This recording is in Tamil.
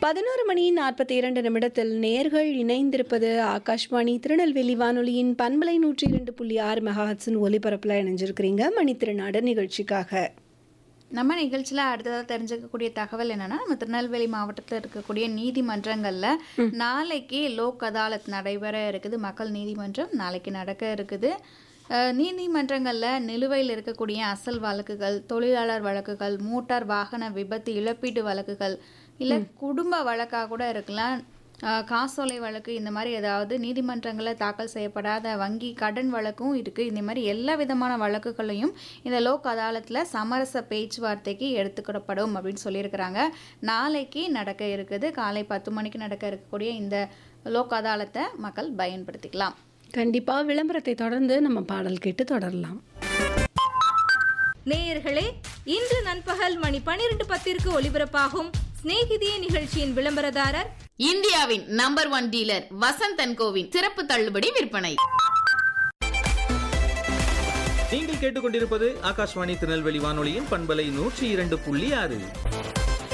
பதினோரு மணி நாற்பத்தி இரண்டு நிமிடத்தில் நேர்கள் இணைந்திருப்பது ஆகாஷ்வாணி திருநெல்வேலி வானொலியின் பண்பலை நூற்றி இரண்டு புள்ளி ஆறு மெகாஹட்ஸின் ஒலிபரப்பில் இணைஞ்சிருக்கிறீங்க மணித்திருநாடு நிகழ்ச்சிக்காக நம்ம நிகழ்ச்சியில் அடுத்ததாக தெரிஞ்சுக்கக்கூடிய தகவல் என்னன்னா நம்ம திருநெல்வேலி மாவட்டத்தில் இருக்கக்கூடிய நீதிமன்றங்களில் நாளைக்கு லோக் அதாலத் நடைபெற இருக்குது மக்கள் நீதிமன்றம் நாளைக்கு நடக்க இருக்குது அஹ், நீதிமன்றங்களில் நிலுவையில் இருக்கக்கூடிய அசல் வழக்குகள் தொழிலாளர் வழக்குகள் மோட்டார் வாகன விபத்து இழப்பீட்டு வழக்குகள் இல்லை குடும்ப வழக்காக கூட இருக்கலாம் அஹ், காசோலை வழக்கு இந்த மாதிரி ஏதாவது நீதிமன்றங்களில் தாக்கல் செய்யப்படாத வங்கி கடன் வழக்கும் இருக்குது இந்த மாதிரி எல்லா விதமான வழக்குகளையும் இந்த லோக் அதாலத்தில் சமரச பேச்சுவார்த்தைக்கு எடுத்துக்கிடப்படும் அப்படின்னு சொல்லியிருக்கிறாங்க நாளைக்கு நடக்க இருக்குது காலை பத்து மணிக்கு நடக்க இருக்கக்கூடிய இந்த லோக் அதாலத்தை மக்கள் பயன்படுத்திக்கலாம் கண்டிப்பாக விளம்பரத்தை தொடர்ந்து நம்ம பாடல் கேட்டு தொடரலாம் நேயர்களே இன்று நண்பகல் மணி பனிரெண்டு பத்திற்கு ஒலிபரப்பாகும் சிநேகிதியே நிகழ்ச்சியின் விளம்பரதாரர் இந்தியாவின் number one dealer Vasanth and கோவின் சிறப்பு தள்ளுபடி விற்பனை நீங்கள் கேட்டுக்கொண்டிருப்பது ஆகாஷ்வாணி திருநெல்வேலி வானொலியின் பண்பலை நூற்றி இரண்டு புள்ளி ஆறு